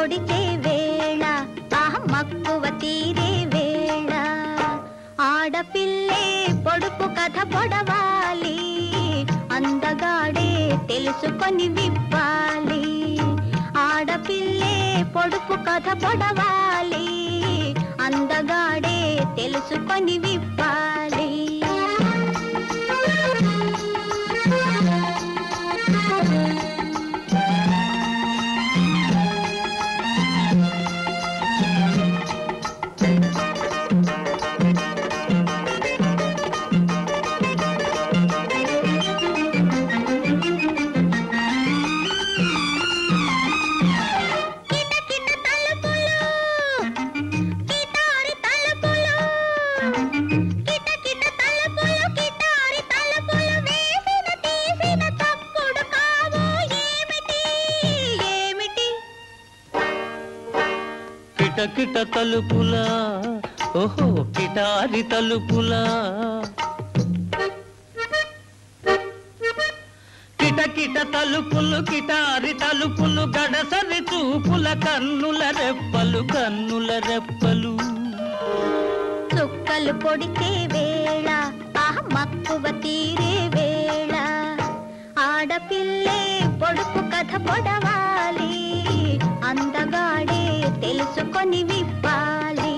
పొడిచే వేళ ఆహ మక్కువ తీరే వేళ ఆడపిల్లే పొడుపు కథ పొడవాలి అందగాడే తెలుసుకొని విప్పాలి ఆడపిల్లే పొడుపు కథ పొడవాలి అందగాడే తెలుసుకొని విప్పాలి కిటకిట తలుపులు కిటారి తలుపులు కిటకిట తలుపులు కిటారి తలుపులు వేసిన తీసిన తప్పుడు కావు ఏమిటి ఏమిటి కిటకిట తలుపులా ఓహో కిటారి తలుపులా కిటకిట తలుపులు కిటారి తలుపులు గడసరి చూపుల కన్నుల రెప్పలు కన్నుల రెప్పలు చుక్కలు పొడిచే వేళ ఆహ మక్కువ తీరే వేళ ఆడపిల్లే పొడుపు కథ పొడవాలి అందగాడే తెలుసుకొని విప్పాలి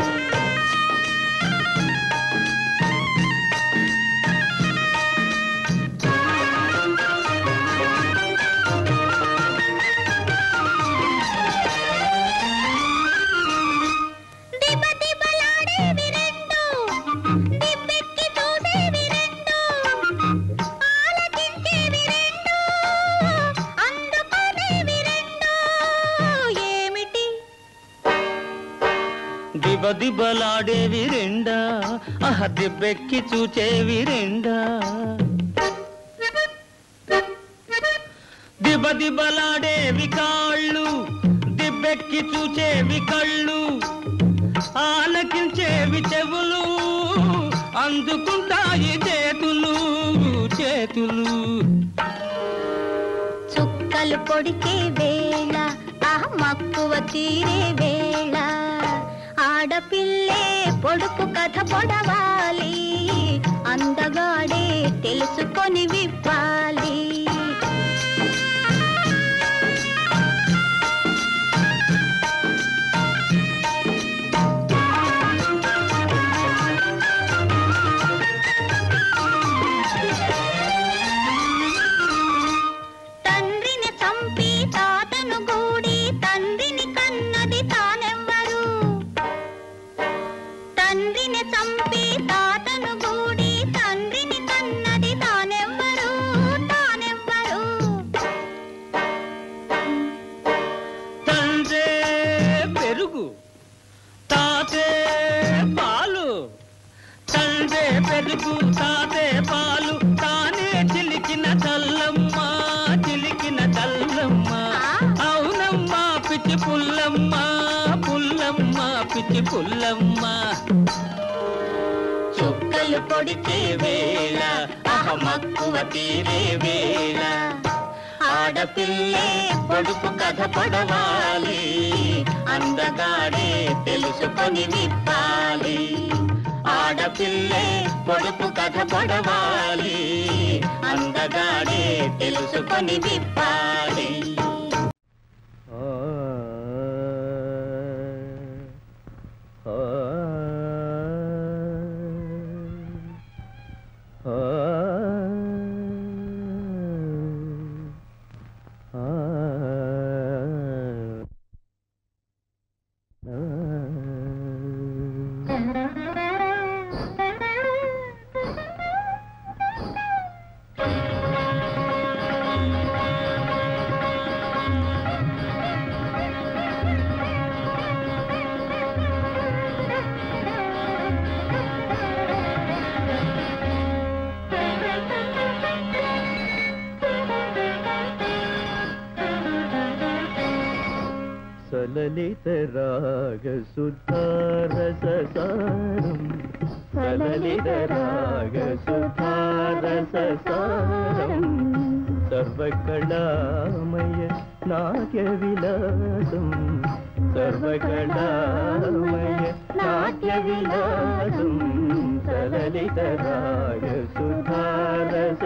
దిబ దిబలాడేవి రెండు దిబ్బెక్కి చూసేవి రెండు ఆలకించేవి రెండు అందుకునేవి రెండు ఏమిటి దిబ దిబలాడేవి రెండా ఆహ దిబ్బెక్కి చూచేవి రెండా దిబ దిబలాడేవి కాళ్ళు దిబ్బెక్కి చూచేవి కళ్ళు ఆలకించేవి చెవులు అందుకుంటాయి చేతులు చేతులు చుక్కలు పొడిచే వేళ ఆహ మక్కువ తీరే వేళ ఆడపిల్లే పొడుపు కథ పొడవాలి అందగాడే తెలుసుకొని విప్పాలి తండ్రిని చంపి తాతను గూడి తండ్రిని కన్నది తానెవ్వరు తండ్రిని చంపి తాతను గూడి తండ్రిని కన్నది తానెవ్వరు తానెవ్వరు తండ్రే పెరుగు తాతే పాలు తండ్రే పెరుగు తాతే పాలు తానే చిలికిన చల్లమ్మ చిలికిన చల్లమ్మ అవునమ్మా పిచ్చి పుల్లమ్మ పుల్లమ్మ పిచ్చి పుల్లమ్మ చుక్కలు పొడిచే వేళ అహ మక్కువ తీరే వేళ ఆడపిల్లే పొడుపు కథ పొడవాలి అందగాడే తెలుసుకొని విప్పాలి ఆడపిల్లే పొడుపు కథ పొడవాలి అందగాడే తెలుసుకొని విప్పాలి సలలిత రాగ సుధారసారం సలలిత రాగ సుధారసారం సర్వకళామయ నాట్య విలాసం సర్వకళామయ నాట్య విలాసం సలలిత రాగ సుధారస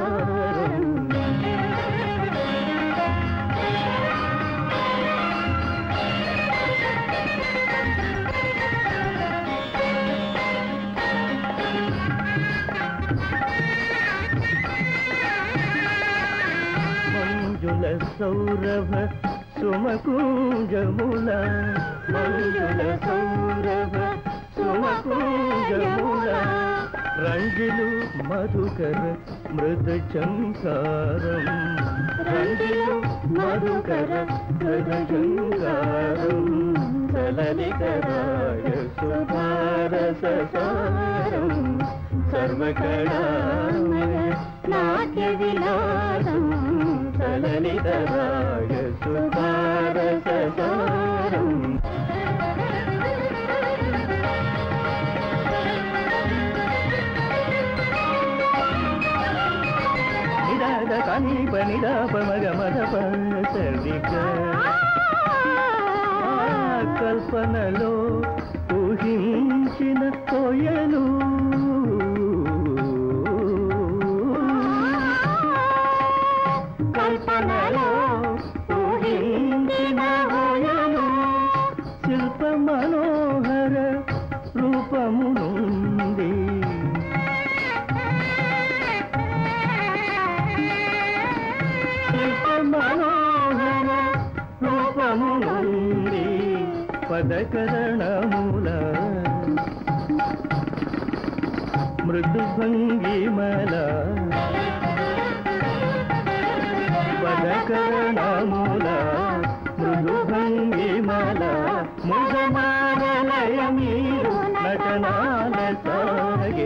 మంజుల సౌరభ సుమకుంజముల మంజుల సౌరభ సుమకుంజముల రంజిలు మధుకర మృద చంకారం రంజిలు మధుకర మృద చంకారం సలలితరాయ సుధారస సారం సర్వకళామయ నాట్య విలాసం సలలితరాయ సుధారస సారం నిరాగ కనీప నిరాప మగ మద సరిగ కల్పనలో ఊహించిన కోయలు కల్పనలో ఊహించిన కోయలు శిల్ప మనోహర రూపము నుండి శిల్ప మనోహర రూపము నుండి పదకరణముల మృదు భంగిమల పదకరణముల మృదు భంగిమల ముగమాలయ మీరు నటనాల సాగే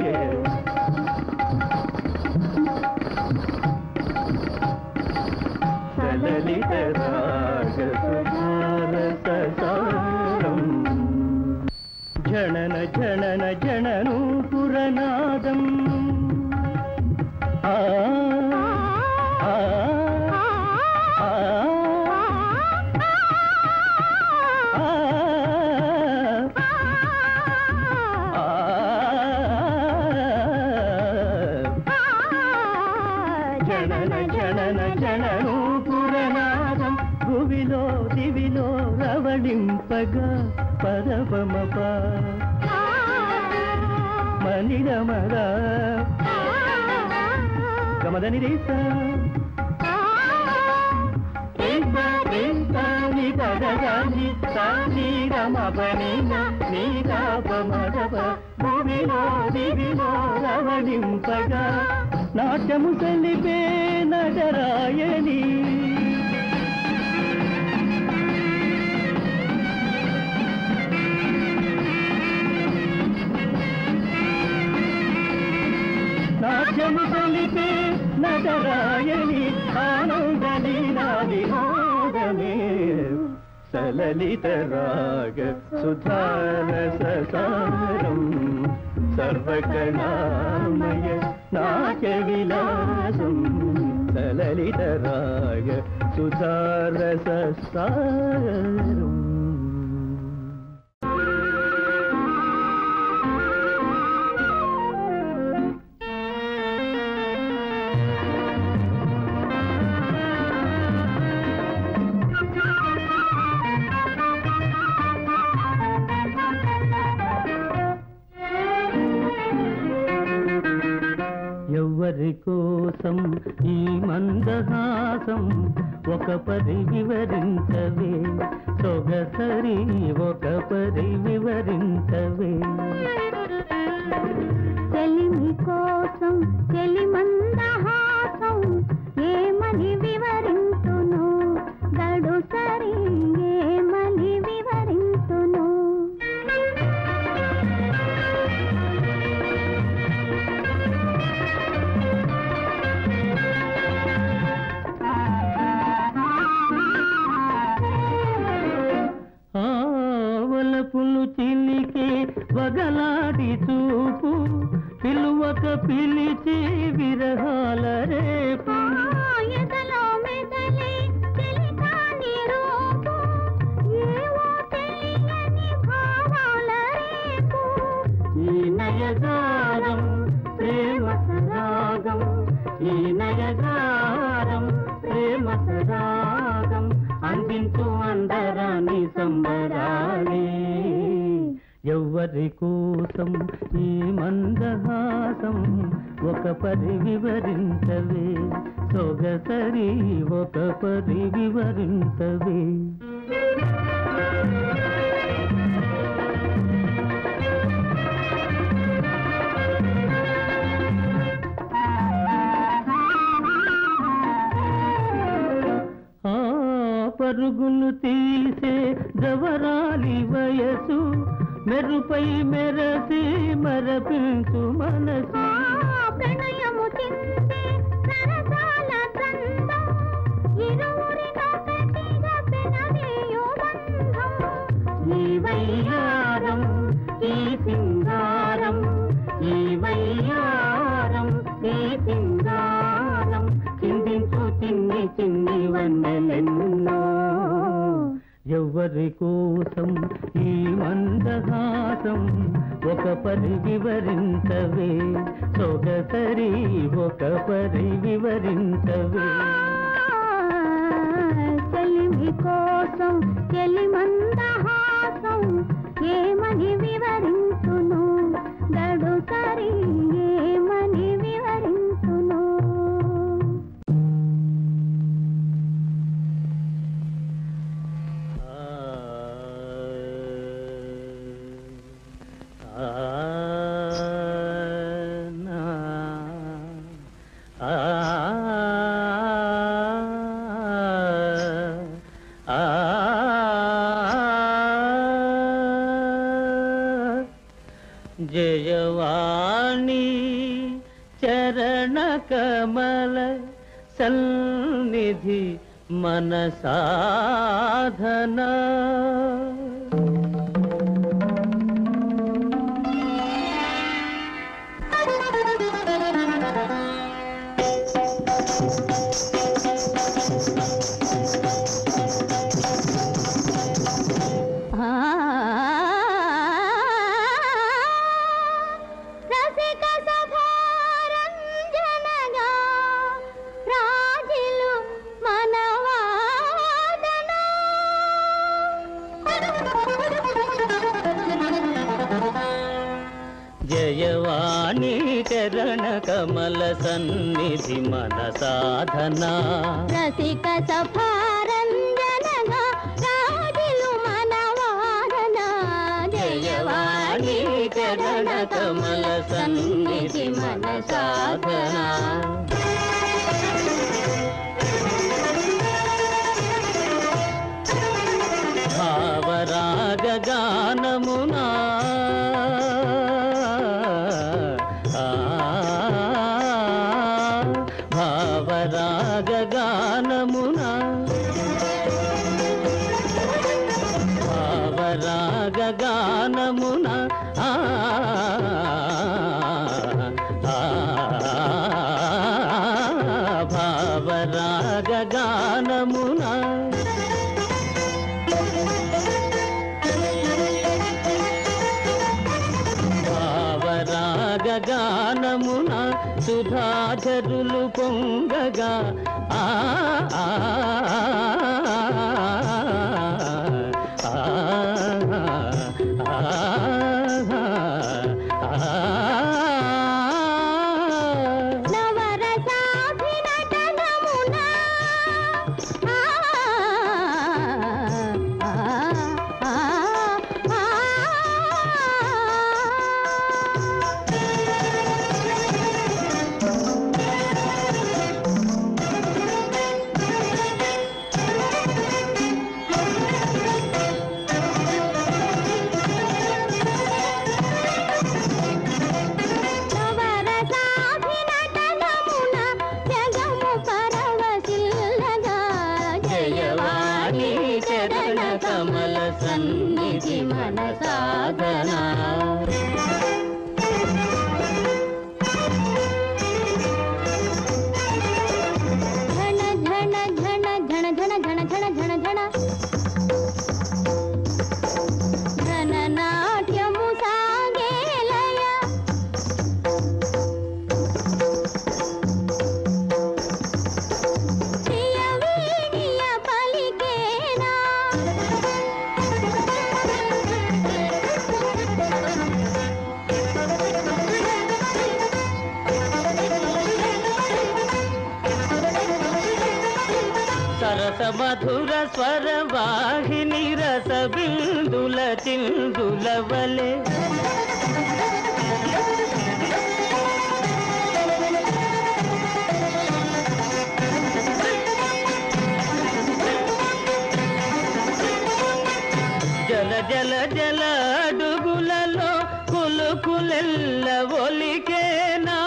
సలలిత రాగ సుధారస సారం జనన జనన జనను పురనాదం ఆ ఆ ఆ జనన జనన జనను పురనాదం భువిలో దివిలో రవళింపగా పరపమప మనిరమర గమదని రీస నీ పదగాని నీ రమపని నీ తాపమదప భూమిలో దివిలో రవళింపగా నాట్యము తెలిపే నగరాయని నాట్యము తెలిపే నగరాయని ఆనందని నాదినాదమే సలలిత రాగ సుధారస సారం సర్వకణామయ నాట్య విలాసం సలలిత రాగ సుధారస సారం ఎవ్వరి కోసం ఈ మందహాసం ఒక పరి వివరించవే సొగసరి ఒక పరి వివరించవే చెలిమి కోసం చెలిమందహాసం ఏమని వివరింతును గడు సరి ఏమని వివరింతును ఆవలపులు చిలికే వగలాడి చూపు పిలువక పిలిచి విరహాల రేపు ఎదలో మెదలే చెలికాని రూపు ఏవో హారం ప్రేమ సరాగం అందించు అందరాని సంబరాలే ఎవ్వరి కోసం ఈ మందహాసం ఒక పరి వివరించవే సొగసరి ఒక పరి వివరించవే ఆ పరుగులు తీసే జవరాలి వయసు మెరుపై మెరసి మరపించు మనసు ప్రణయము చిందే సరసాల సందం ఇరువురినొకటిగా పెనవేయు బంధం ఈ వయ్యారం ఈ సింగారం ఈ వయ్యారం ఈ సింగారం చిందించు చిన్ని చిన్ని వన్నెలెన్నో ఎవ్వరి కోసం ఈ మందహాసం ఒక పరి వివరించవే సొగసరి ఒక పరి వివరించవే చెలిమి కోసం చెలిమందహాసం ఏమని వివరించును గడు సరి ఏమని వివరించును జయవాణి చరణ కమల సన్నిధి మన సాధన రసిక సభారంజనగా రాజిలు మనవాదన జయవాణి చరణ కమల సన్నిధి మన సాధన రసిక సభారంజనగా రాజిలు మనవాదన జయవాణి చరణ కమల సన్నిధి మన సాధన భావరాగ గానమునా ఆ, భావరాగ గానమునా భావరాగ గానమున ఆ, ఆ, భావరాగ గానమున భావరాగ గానమున సుధాచరులు పొంగగా ఆ ఆ, ఆ, ఆ, నవరసాభినటనమున ఆ ఆ ఆ ఆ ఆ సరస మధుర స్వర వాహిని రస బిందుల చిందుల వలె జల జల జల అడుగులలో కులుకులెల్ల ఒలికేనా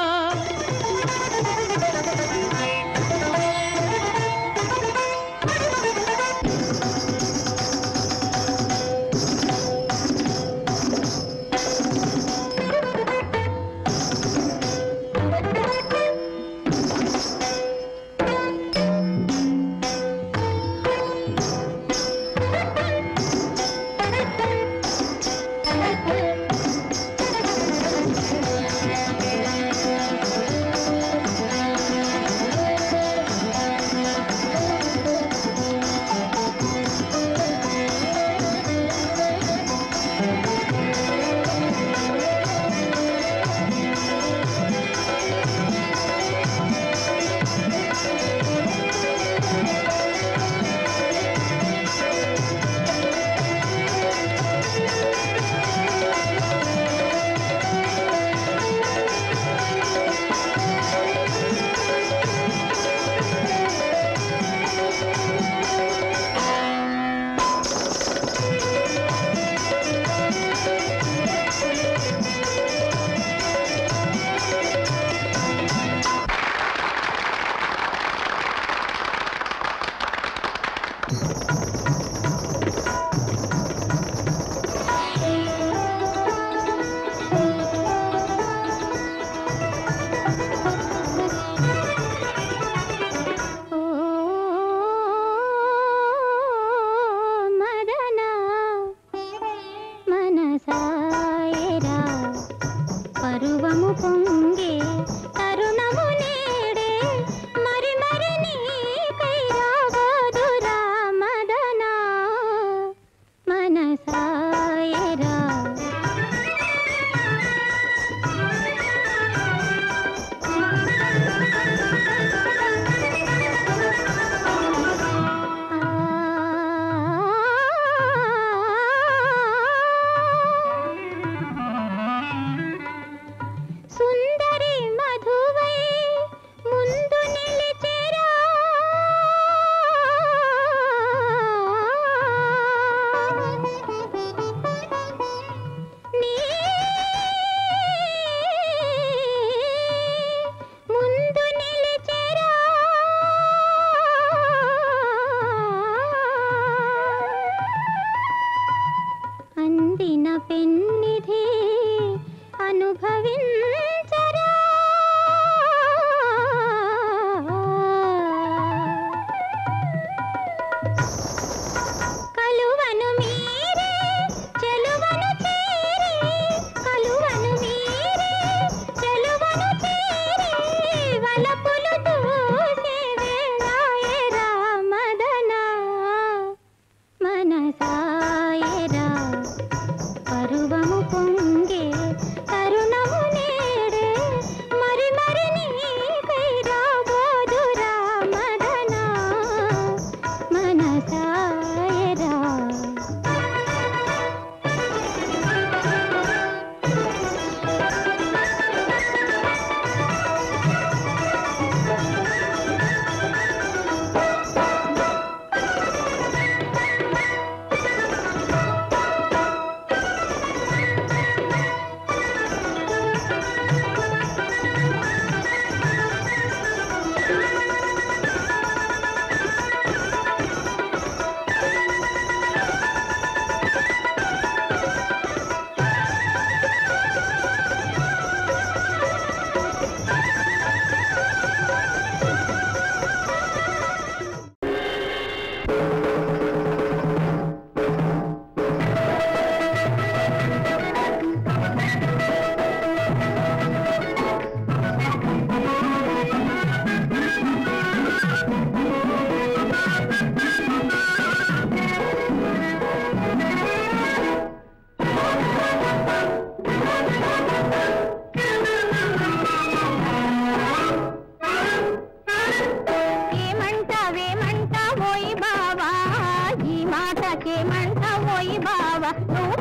ఓ మదనా మనసాయరా పరువము పొంగే తరుణము నేడే మరి మరి నీకై రాబోదురా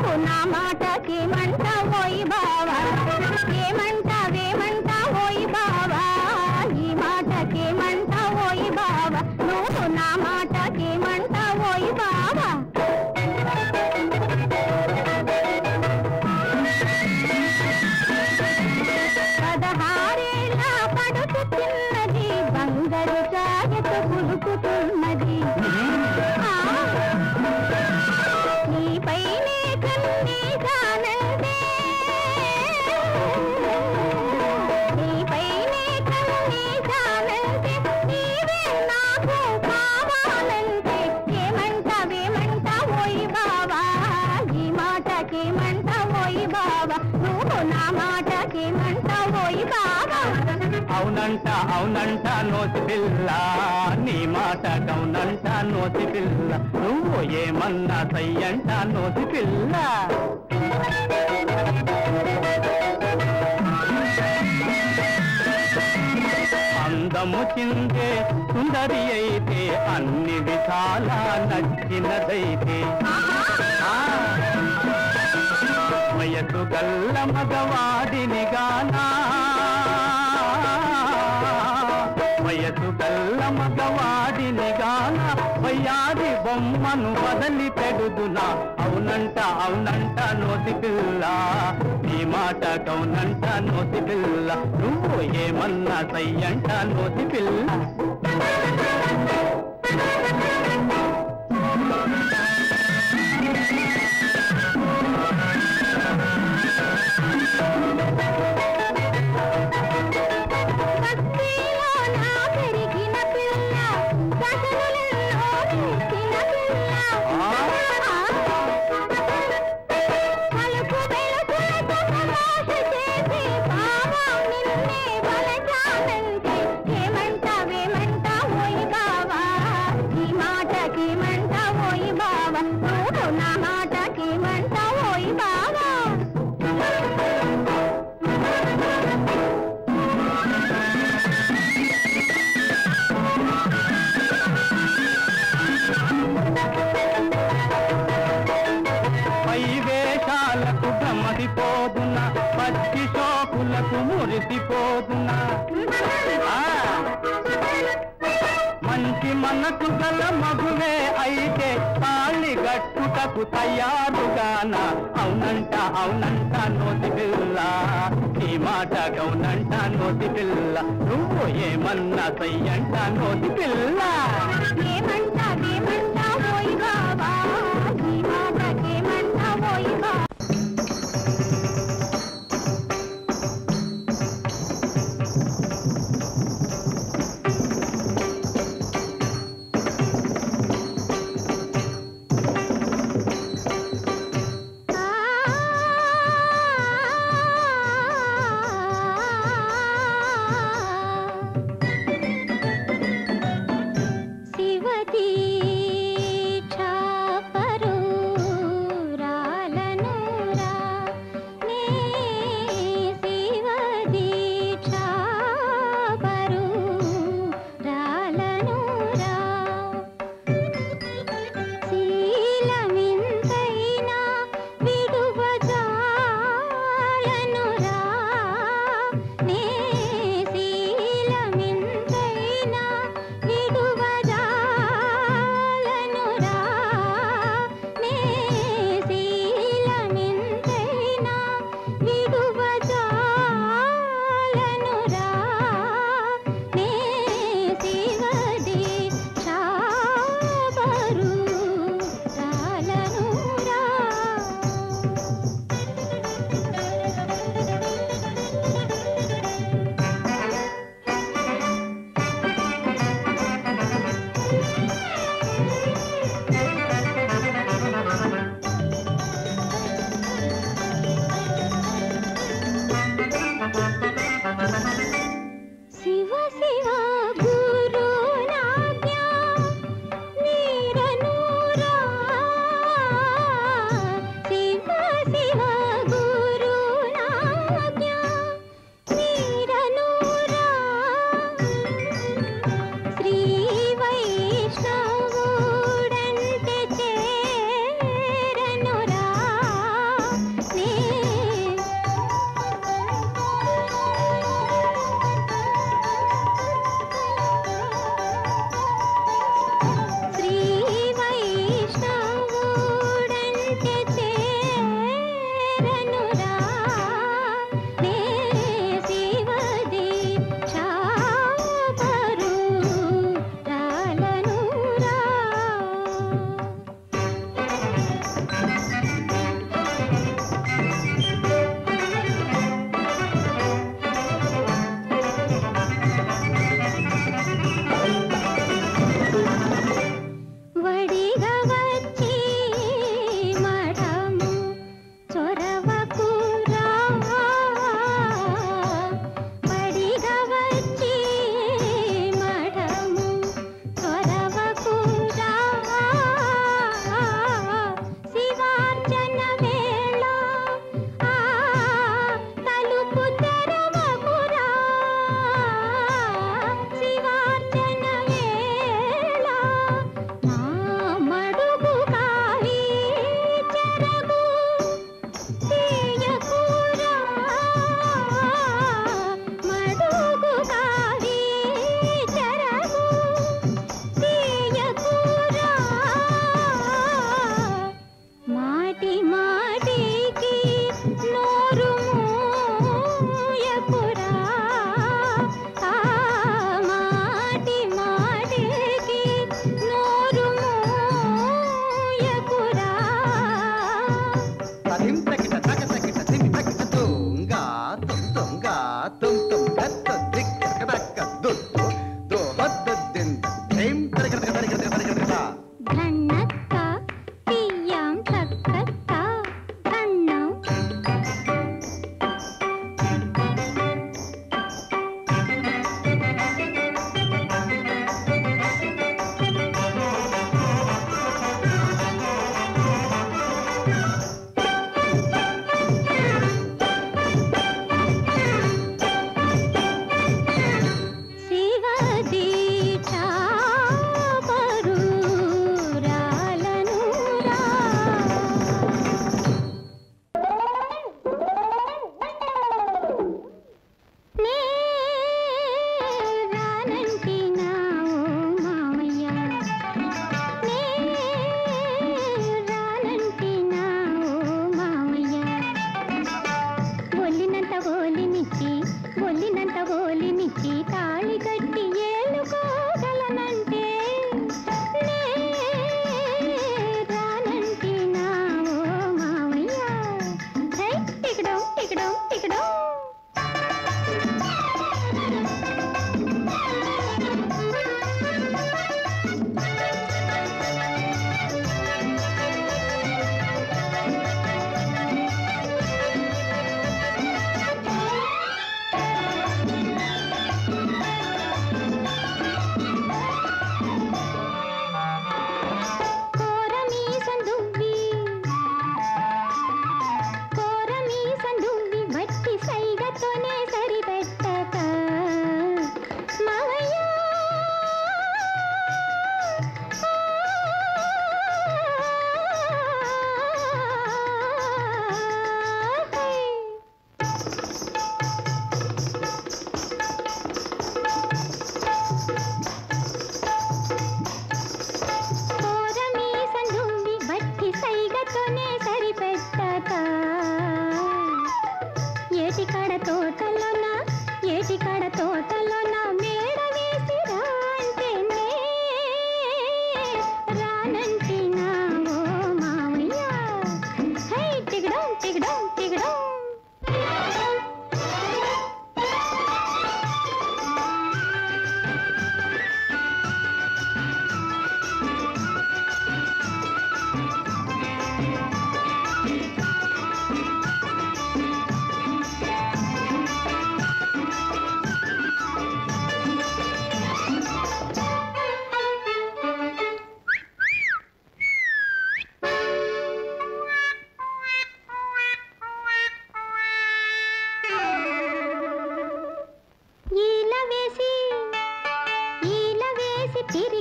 నువ్వు నా మాటకేమంటావోయ్ బావా ఏమంటావేమంటావోయ్ బావా ఈ మాటకేమంటావోయ్ బావా నువ్వు నా మాటకేమంటావోయ్ బావా పదహారేళ్ళ పడుతు తిన్నది బంగారు జాగెత పులుకుతున్నది ఆ, నీపైనే కన్నీ కానందే నీపైనే కన్నీ కానందే నీవే నాకు కావాలంటే ఏమంటావేమంటావోయ్ బావా ఈ మాటకేమంటావోయ్ బావా నువ్వు నా మాటకేమంటావోయ్ బావా అవునంట అవునంట నోతి పిల్ల నీ మాట అవునంట నోతి పిల్ల నువ్వు ఏమన్నా సయ్యంట నోతి పిల్ల అందము చిందే సుందరి అయితే అన్ని విధాలా నచ్చినదైతే ఆ వయసు గల్ల మగవాడిని గానా వయసు గల్ల మగవాడిని గాన వయ్యాది బొమ్మను వదలి పెడుదునా అవునంట అవునంట నోటి పిల్ల ఈ మాట కౌనంట నోటి పిల్ల నువ్వు ఏమన్నా సయ్యంట నోటి పిల్ల కత్తిలో నా పెరిగిన పిల్ల కథనులెన్నో నేర్చిన పిల్ల పలుకు వెలుగులతో తమాష చేసి బావా నిన్నే వలచానంటే ఏమంటావేమంటావోయ్ బావా ఈ మాటకేమంటావోయ్ బావా నువ్వు నా మాటకేమంటావోయ్ బావా పై వేషాలకు భ్రమదిపోదునా పచ్చి షోకులకు మురిసిపోదునా ఆ, మంచి మనసు గల మగువే అయితే తాళి గట్టుటకు తయారుగాన అవునంట అవునంట నోటి పిల్ల ఈ మాట గౌనంట నోటి పిల్ల నువ్వు ఏమన్నా సయ్యంట నోటి పిల్ల ఏమంటావేమంటావోయ్ బావా ఈ మాటకేమంటావోయ్ బావా ఆ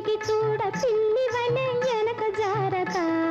తొంగి చూడ పిల్లి వలె వెనక జారక